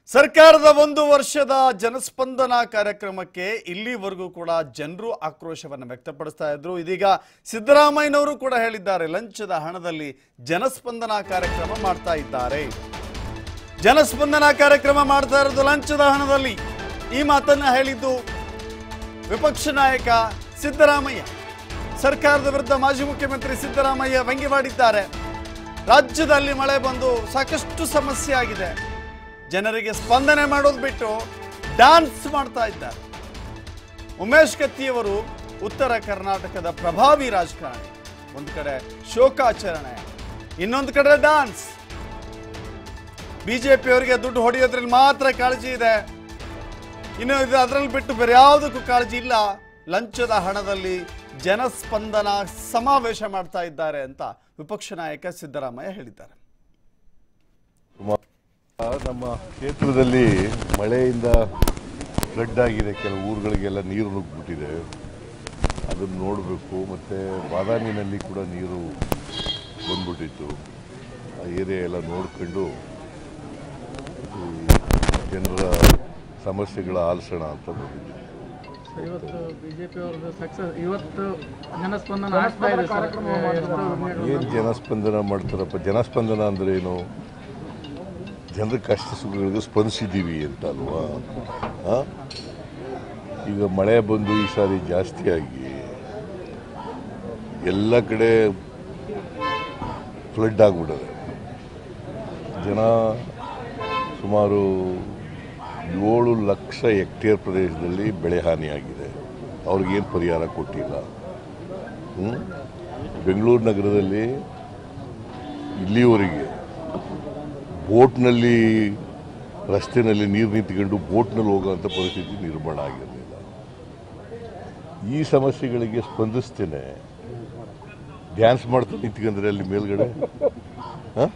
ಸರ್ಕಾರದ ಒಂದು ವರ್ಷದ ಜನಸ್ಪಂದನ ಕಾರ್ಯಕ್ರಮಕ್ಕೆ ಇಲ್ಲಿವರೆಗೂ ಕೂಡ ಜನರು ಆಕ್ರೋಶವನ್ನು ವ್ಯಕ್ತಪಡಿಸ್ತಾ ಇದ್ರು ಇದೀಗ ಸಿದ್ದರಾಮಯ್ಯನವರು ಕೂಡ ಹೇಳಿದ್ದಾರೆ ಲಂಚದ ಹಣದಲ್ಲಿ ಜನಸ್ಪಂದನ ಕಾರ್ಯಕ್ರಮ ಮಾಡ್ತಾ ಇದ್ದಾರೆ ಜನಸ್ಪಂದನ ಕಾರ್ಯಕ್ರಮ ಮಾಡ್ತಾ ಇರೋದು ಲಂಚದ ಹಣದಲ್ಲಿ ಈ ಮಾತನ್ನ ಹೇಳಿದ್ದು ವಿಪಕ್ಷ ನಾಯಕ ಸಿದ್ದರಾಮಯ್ಯ ಸರ್ಕಾರದ ವಿರುದ್ಧ ಮಾಜಿ ಮುಖ್ಯಮಂತ್ರಿ ಸಿದ್ದರಾಮಯ್ಯ ವ್ಯಂಗ್ಯವಾಡಿದ್ದಾರೆ ರಾಜ್ಯದಲ್ಲಿ ಮಳೆ ಬಂದು ಸಾಕಷ್ಟು ಸಮಸ್ಯೆ ಆಗಿದೆ ಜನರಿಗೆ ಸ್ಪಂದನೆ ಮಾಡೋದು ಬಿಟ್ಟು ಡ್ಯಾನ್ಸ್ ಮಾಡ್ತಾ ಇದ್ದಾರೆ ಉಮೇಶ್ ಕತ್ತಿಯವರು ಉತ್ತರ ಕರ್ನಾಟಕದ ಪ್ರಭಾವಿ ರಾಜಕಾರಣಿ ಒಂದು ಕಡೆ ಶೋಕಾಚರಣೆ ಇನ್ನೊಂದು ಕಡೆ ಡ್ಯಾನ್ಸ್ ಬಿಜೆಪಿಯವರಿಗೆ ದುಡ್ಡು ಹೊಡೆಯೋದ್ರಲ್ಲಿ ಮಾತ್ರ ಕಾಳಜಿ ಇದೆ ಇನ್ನು ಇದು ಅದರಲ್ಲಿ ಬಿಟ್ಟು ಬೇರೆ ಯಾವುದಕ್ಕೂ ಕಾಳಜಿ ಇಲ್ಲ ಲಂಚದ ಹಣದಲ್ಲಿ ಜನಸ್ಪಂದನ ಸಮಾವೇಶ ಮಾಡ್ತಾ ಇದ್ದಾರೆ ಅಂತ ವಿಪಕ್ಷ ನಾಯಕ ಸಿದ್ದರಾಮಯ್ಯ ಹೇಳಿದ್ದಾರೆ ನಮ್ಮ ಕ್ಷೇತ್ರದಲ್ಲಿ ಮಳೆಯಿಂದ ಫ್ಲಡ್ ಆಗಿದೆ ಕೆಲವು ಊರುಗಳಿಗೆಲ್ಲ ನೀರು ನುಗ್ಗಿಬಿಟ್ಟಿದೆ ಅದನ್ನು ನೋಡಬೇಕು ಮತ್ತು ಬಾದಾಮಿನಲ್ಲಿ ಕೂಡ ನೀರು ಬಂದ್ಬಿಟ್ಟಿತ್ತು ಆ ಏರಿಯಾ ಎಲ್ಲ ನೋಡ್ಕೊಂಡು ಈ ಜನರ ಸಮಸ್ಯೆಗಳ ಆಲಿಸೋಣ ಅಂತ ಬಂದಿದ್ದೀವಿ ಇವತ್ತು ಬಿಜೆಪಿ ಅವ್ರದ್ದು ಸಕ್ಸಸ್ ಇವತ್ತು ಜನಸ್ಪಂದನ ಆಗ್ತಾ ಇದೆ ಸರ್ ಎಷ್ಟು ಏನು ಜನಸ್ಪಂದನ ಮಾಡ್ತಾರಪ್ಪ ಜನಸ್ಪಂದನ ಅಂದ್ರೆ ಏನು ಜನರ ಕಷ್ಟ ಸುಖಗಳಿಗೆ ಸ್ಪಂದಿಸಿದ್ದೀವಿ ಅಂತ ಅಲ್ವಾ ಆ? ಈಗ ಮಳೆ ಬಂದು ಈ ಸಾರಿ ಜಾಸ್ತಿ ಆಗಿ ಎಲ್ಲ ಕಡೆ ಫ್ಲಡ್ ಆಗಿಬಿಡದೆ ಜನ ಸುಮಾರು ಏಳು ಲಕ್ಷ ಹೆಕ್ಟೇರ್ ಪ್ರದೇಶದಲ್ಲಿ ಬೆಳೆ ಹಾನಿಯಾಗಿದೆ ಅವ್ರಿಗೇನು ಪರಿಹಾರ ಕೊಟ್ಟಿಲ್ಲ ಹ್ಮ್? ಬೆಂಗಳೂರು ನಗರದಲ್ಲಿ ಇಲ್ಲಿವರೆಗೆ ಬೋಟ್ನಲ್ಲಿ ರಸ್ತೆನಲ್ಲಿ ನೀರು ನಿಂತ್ಕೊಂಡು ಬೋಟ್ನಲ್ಲಿ ಹೋಗೋಂಥ ಪರಿಸ್ಥಿತಿ ನಿರ್ಮಾಣ ಆಗಿರಲಿಲ್ಲ ಈ ಸಮಸ್ಯೆಗಳಿಗೆ ಸ್ಪಂದಿಸ್ತೇನೆ ಡ್ಯಾನ್ಸ್ ಮಾಡ್ತಾ ನಿಂತ್ಕೊಂಡ್ರೆ ಅಲ್ಲಿ ಮೇಲ್ಗಡೆ ಹ?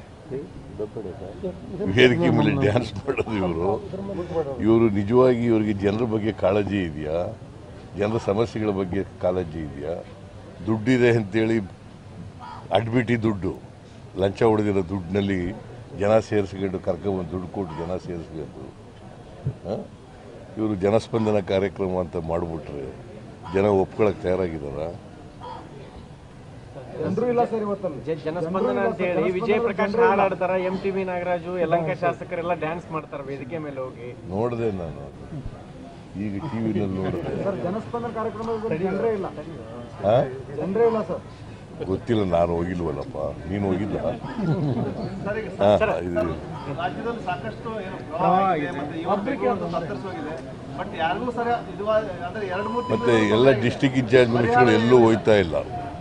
ವೇದಿಕೆ ಮೇಲೆ ಡ್ಯಾನ್ಸ್ ಮಾಡೋದು ಇವರು ಇವರು ನಿಜವಾಗಿ ಇವರಿಗೆ ಜನರ ಬಗ್ಗೆ ಕಾಳಜಿ ಇದೆಯಾ ಜನರ ಸಮಸ್ಯೆಗಳ ಬಗ್ಗೆ ಕಾಳಜಿ ಇದೆಯಾ ದುಡ್ಡಿದೆ ಅಂತೇಳಿ ಅಡ್ಬಿಟ್ಟು ದುಡ್ಡು ಲಂಚ ಹೊಡೆದಿರೋ ದುಡ್ಡಿನಲ್ಲಿ ಜನ ಸೇರಿಸ್ಕೊಂಡು ಕರ್ಕೊಂಬಂದು ದುಡ್ಡು ಕೊಟ್ಟು ಜನ ಸೇರಿಸ್ಕೊಂಡು ಇವರು ಜನಸ್ಪಂದನ ಕಾರ್ಯಕ್ರಮ ಅಂತ ಮಾಡಿಬಿಟ್ರೆ ಜನ ಒಪ್ಕೊಳಕ್ಕೆ ತಯಾರಾಗಿದ್ದಾರ ಜ- ಜನಸ್ಪಂದನ ಅಂತ ಹೇಳಿ ವಿಜಯ ಪ್ರಕಾಶ್ ಹಾಡಾಡ್ತಾರ ಎಂ ಟಿ ವಿ ನಾಗರಾಜು ಯಲಂಕ ಶಾಸಕರೆಲ್ಲ ಡ್ಯಾನ್ಸ್ ಮಾಡ್ತಾರ ವೇದಿಕೆ ಮೇಲೆ ಹೋಗಿ ನೋಡಿದೆ ನಾನು ಈಗ ಟಿ ವಿನಲ್ಲಿ ನೋಡಿದೆ ಜನಸ್ಪಂದನ ಕಾರ್ಯಕ್ರಮದಲ್ಲಿ ಜನರೇ ಇಲ್ಲ ಆ? ಜನರೇ ಇಲ್ಲ ಸರ್ ಗೊತ್ತಿಲ್ಲ ನಾನು ಹೋಗಿಲ್ವಲ್ಲಪ್ಪ ನೀನು ಹೋಗಿಲ್ಲ ಹಾ, ಇದು ರಾಜ್ಯದಲ್ಲಿ ಸಾಕಷ್ಟು ಏನು ಪ್ರವಾಹ ಆಗಿದೆ, ಮತ್ತೆ ಇವತ್ತು ತತ್ತರಿಸೋಗಿದೆ ಬಟ್ ಯಾರಿಗೂ ಸರ ಇದು ಅಂದ್ರೆ ಎರಡು ಮೂರು ಮತ್ತೆ ಎಲ್ಲ ಡಿಸ್ಟಿಕ್ ಇನ್ಚಾರ್ಜ್ ಮಿನಿಸ್ಟರ್ಗಳು ಎಲ್ಲೂ ಹೋಯ್ತಾ ಇಲ್ಲ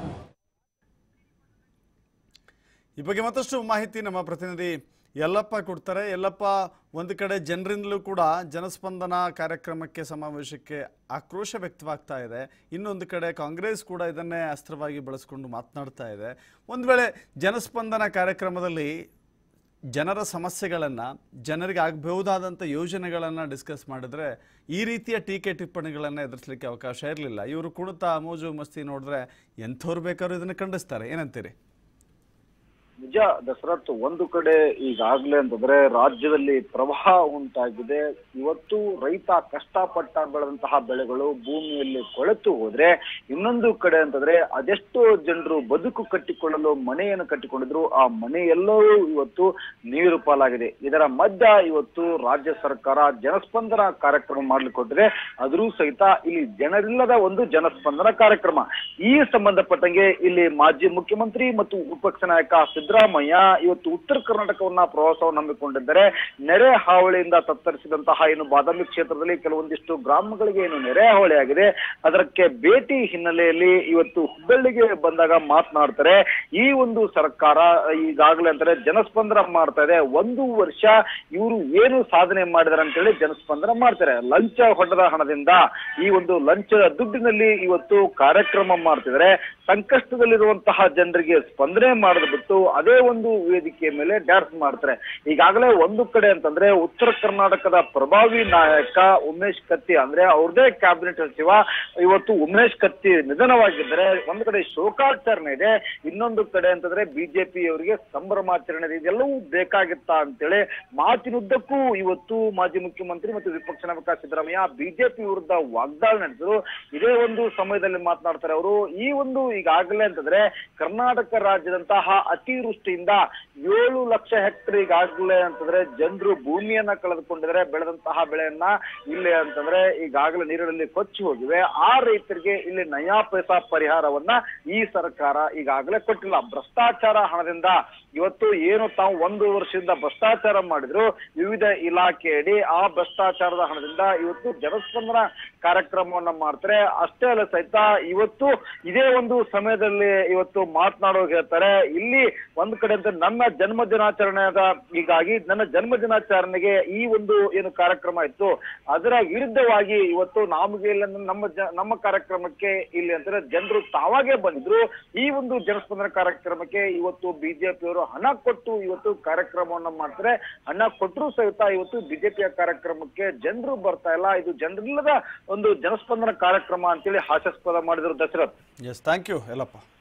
ಈ ಬಗ್ಗೆ ಮತ್ತಷ್ಟು ಮಾಹಿತಿ ನಮ್ಮ ಪ್ರತಿನಿಧಿ ಯಲ್ಲಪ್ಪ ಕೊಡ್ತಾರೆ ಯಲ್ಲಪ್ಪ ಒಂದು ಕಡೆ ಜನರಿಂದಲೂ ಕೂಡ ಜನಸ್ಪಂದನ ಕಾರ್ಯಕ್ರಮಕ್ಕೆ ಸಮಾವೇಶಕ್ಕೆ ಆಕ್ರೋಶ ವ್ಯಕ್ತವಾಗ್ತಾ ಇದೆ ಇನ್ನೊಂದು ಕಡೆ ಕಾಂಗ್ರೆಸ್ ಕೂಡ ಇದನ್ನೇ ಅಸ್ತ್ರವಾಗಿ ಬಳಸ್ಕೊಂಡು ಮಾತನಾಡ್ತಾ ಇದೆ ಒಂದು ವೇಳೆ ಜನಸ್ಪಂದನ ಕಾರ್ಯಕ್ರಮದಲ್ಲಿ ಜನರ ಸಮಸ್ಯೆಗಳನ್ನು ಜನರಿಗೆ ಆಗಬಹುದಾದಂಥ ಯೋಜನೆಗಳನ್ನು ಡಿಸ್ಕಸ್ ಮಾಡಿದ್ರೆ ಈ ರೀತಿಯ ಟೀಕೆ ಟಿಪ್ಪಣಿಗಳನ್ನು ಎದುರಿಸಲಿಕ್ಕೆ ಅವಕಾಶ ಇರಲಿಲ್ಲ ಇವರು ಕುಣಿತ ಮೋಜು ಮಸ್ತಿ ನೋಡಿದ್ರೆ ಎಂಥವ್ರು ಬೇಕಾದ್ರೂ ಇದನ್ನು ಖಂಡಿಸ್ತಾರೆ ಏನಂತೀರಿ ನಿಜ ದಶರಥ್ ಒಂದು ಕಡೆ ಈಗಾಗ್ಲೇ ಅಂತಂದ್ರೆ ರಾಜ್ಯದಲ್ಲಿ ಪ್ರವಾಹ ಉಂಟಾಗಿದೆ ಇವತ್ತು ರೈತ ಕಷ್ಟಪಟ್ಟ ಬೆಳೆದಂತಹ ಬೆಳೆಗಳು ಭೂಮಿಯಲ್ಲಿ ಕೊಳೆತು ಹೋದ್ರೆ ಇನ್ನೊಂದು ಕಡೆ ಅಂತಂದ್ರೆ ಅದೆಷ್ಟೋ ಜನರು ಬದುಕು ಕಟ್ಟಿಕೊಳ್ಳಲು ಮನೆಯನ್ನು ಕಟ್ಟಿಕೊಂಡಿದ್ರು ಆ ಮನೆಯೆಲ್ಲವೂ ಇವತ್ತು ನೀರು ಪಾಲಾಗಿದೆ ಇದರ ಮಧ್ಯ ಇವತ್ತು ರಾಜ್ಯ ಸರ್ಕಾರ ಜನಸ್ಪಂದನ ಕಾರ್ಯಕ್ರಮ ಮಾಡ್ಲಿಕ್ಕೆ ಆದ್ರೂ ಸಹಿತ ಇಲ್ಲಿ ಜನರಿಲ್ಲದ ಒಂದು ಜನಸ್ಪಂದನ ಕಾರ್ಯಕ್ರಮ ಈ ಸಂಬಂಧಪಟ್ಟಂಗೆ ಇಲ್ಲಿ ಮಾಜಿ ಮುಖ್ಯಮಂತ್ರಿ ಮತ್ತು ವಿಪಕ್ಷ ನಾಯಕ ಸಿದ್ದರಾಮಯ್ಯ ಇವತ್ತು ಉತ್ತರ ಕರ್ನಾಟಕವನ್ನ ಪ್ರವಾಸವನ್ನು ಹಮ್ಮಿಕೊಂಡಿದ್ದಾರೆ ನೆರೆ ಹಾವಳಿಯಿಂದ ತತ್ತರಿಸಿದಂತಹ ಏನು ಬಾದಾಮಿ ಕ್ಷೇತ್ರದಲ್ಲಿ ಕೆಲವೊಂದಿಷ್ಟು ಗ್ರಾಮಗಳಿಗೆ ಏನು ನೆರೆ ಹಾವಳಿ ಆಗಿದೆ ಅದಕ್ಕೆ ಭೇಟಿ ಹಿನ್ನೆಲೆಯಲ್ಲಿ ಇವತ್ತು ಹುಬ್ಬಳ್ಳಿಗೆ ಬಂದಾಗ ಮಾತನಾಡ್ತಾರೆ ಈ ಒಂದು ಸರ್ಕಾರ ಈಗಾಗಲೇ ಅಂತಾರೆ ಜನಸ್ಪಂದನ ಮಾಡ್ತಾ ಇದೆ ಒಂದು ವರ್ಷ ಇವರು ಏನು ಸಾಧನೆ ಮಾಡಿದಾರೆ ಅಂತ ಹೇಳಿ ಜನಸ್ಪಂದನ ಮಾಡ್ತಾರೆ ಲಂಚ ಹೊಡೆದ ಹಣದಿಂದ ಈ ಒಂದು ಲಂಚದ ದುಡ್ಡಿನಲ್ಲಿ ಇವತ್ತು ಕಾರ್ಯಕ್ರಮ ಮಾಡ್ತಿದ್ದಾರೆ ಸಂಕಷ್ಟದಲ್ಲಿರುವಂತಹ ಜನರಿಗೆ ಸ್ಪಂದನೆ ಮಾಡೋದು ಬಿಟ್ಟು ಅದೇ ಒಂದು ವೇದಿಕೆಯ ಮೇಲೆ ಡ್ಯಾನ್ಸ್ ಮಾಡ್ತಾರೆ ಈಗಾಗಲೇ ಒಂದು ಕಡೆ ಅಂತಂದ್ರೆ ಉತ್ತರ ಕರ್ನಾಟಕದ ಪ್ರಭಾವಿ ನಾಯಕ ಉಮೇಶ್ ಕತ್ತಿ ಅಂದ್ರೆ ಅವ್ರದೇ ಕ್ಯಾಬಿನೆಟ್ ಸಚಿವ ಇವತ್ತು ಉಮೇಶ್ ಕತ್ತಿ ನಿಧನವಾಗಿದ್ದರೆ ಒಂದು ಕಡೆ ಶೋಕಾಚರಣೆ ಇದೆ ಇನ್ನೊಂದು ಕಡೆ ಅಂತಂದ್ರೆ ಬಿಜೆಪಿ ಅವರಿಗೆ ಸಂಭ್ರಮಾಚರಣೆ ಇದೆ ಇದೆಲ್ಲವೂ ಬೇಕಾಗಿತ್ತ ಅಂತೇಳಿ ಮಾತಿನುದ್ದಕ್ಕೂ ಇವತ್ತು ಮಾಜಿ ಮುಖ್ಯಮಂತ್ರಿ ಮತ್ತು ವಿಪಕ್ಷ ನಾಯಕ ಸಿದ್ದರಾಮಯ್ಯ ಬಿಜೆಪಿ ವಿರುದ್ಧ ವಾಗ್ದಾಳಿ ನಡೆಸಿದ್ರು ಇದೇ ಒಂದು ಸಮಯದಲ್ಲಿ ಮಾತನಾಡ್ತಾರೆ ಅವರು ಈ ಒಂದು ಈಗಾಗಲೇ ಅಂತಂದ್ರೆ ಕರ್ನಾಟಕ ರಾಜ್ಯದಂತಹ ಅತಿವೃಷ್ಟಿಯಿಂದ ಏಳು ಲಕ್ಷ ಹೆಕ್ಟರ್ ಈಗಾಗಲೇ ಅಂತಂದ್ರೆ ಜನರು ಭೂಮಿಯನ್ನ ಕಳೆದುಕೊಂಡಿದ್ದಾರೆ ಬೆಳೆದಂತಹ ಬೆಳೆಯನ್ನ ಇಲ್ಲಿ ಅಂತಂದ್ರೆ ಈಗಾಗಲೇ ನೀರಿನಲ್ಲಿ ಕೊಚ್ಚಿ ಹೋಗಿವೆ ಆ ರೈತರಿಗೆ ಇಲ್ಲಿ ನಯಾ ಪೈಸಾ ಪರಿಹಾರವನ್ನ ಈ ಸರ್ಕಾರ ಈಗಾಗಲೇ ಕೊಟ್ಟಿಲ್ಲ ಭ್ರಷ್ಟಾಚಾರ ಹಣದಿಂದ ಇವತ್ತು ಏನು ತಾವು ಒಂದು ವರ್ಷದಿಂದ ಭ್ರಷ್ಟಾಚಾರ ಮಾಡಿದ್ರು ವಿವಿಧ ಇಲಾಖೆಯಡಿ ಆ ಭ್ರಷ್ಟಾಚಾರದ ಹಣದಿಂದ ಇವತ್ತು ಜನಸ್ಪಂದನ ಕಾರ್ಯಕ್ರಮವನ್ನ ಮಾಡ್ತಾರೆ ಅಷ್ಟೇ ಅಲ್ಲ ಸಹಿತ ಇವತ್ತು ಇದೇ ಒಂದು ಸಮಯದಲ್ಲಿ ಇವತ್ತು ಮಾತನಾಡೋಕೆ ಹೇಳ್ತಾರೆ ಇಲ್ಲಿ ಒಂದ್ ಕಡೆ ಅಂತ ನನ್ನ ಜನ್ಮ ದಿನಾಚರಣೆಯಾದ ಹೀಗಾಗಿ ನನ್ನ ಜನ್ಮ ದಿನಾಚರಣೆಗೆ ಈ ಒಂದು ಏನು ಕಾರ್ಯಕ್ರಮ ಇತ್ತು ಅದರ ವಿರುದ್ಧವಾಗಿ ಇವತ್ತು ನಮಗೆ ಇಲ್ಲ ನಮ್ಮ ಜ- ನಮ್ಮ ಕಾರ್ಯಕ್ರಮಕ್ಕೆ ಇಲ್ಲಿ ಅಂದ್ರೆ ಜನರು ತಾವಾಗೇ ಬಂದಿದ್ರು ಈ ಒಂದು ಜನಸ್ಪಂದನ ಕಾರ್ಯಕ್ರಮಕ್ಕೆ ಇವತ್ತು ಬಿಜೆಪಿಯವರು ಹಣ ಕೊಟ್ಟು ಇವತ್ತು ಕಾರ್ಯಕ್ರಮವನ್ನ ಮಾಡ್ತಾರೆ ಹಣ ಕೊಟ್ಟರು ಸಹಿತ ಇವತ್ತು ಬಿಜೆಪಿಯ ಕಾರ್ಯಕ್ರಮಕ್ಕೆ ಜನರು ಬರ್ತಾ ಇಲ್ಲ ಇದು ಜನರಿಲ್ಲದ ಒಂದು ಜನಸ್ಪಂದನ ಕಾರ್ಯಕ್ರಮ ಅಂತೇಳಿ ಹಾಸ್ಯಾಸ್ಪದ ಮಾಡಿದ್ರು Dasharath yes thank you Yellappa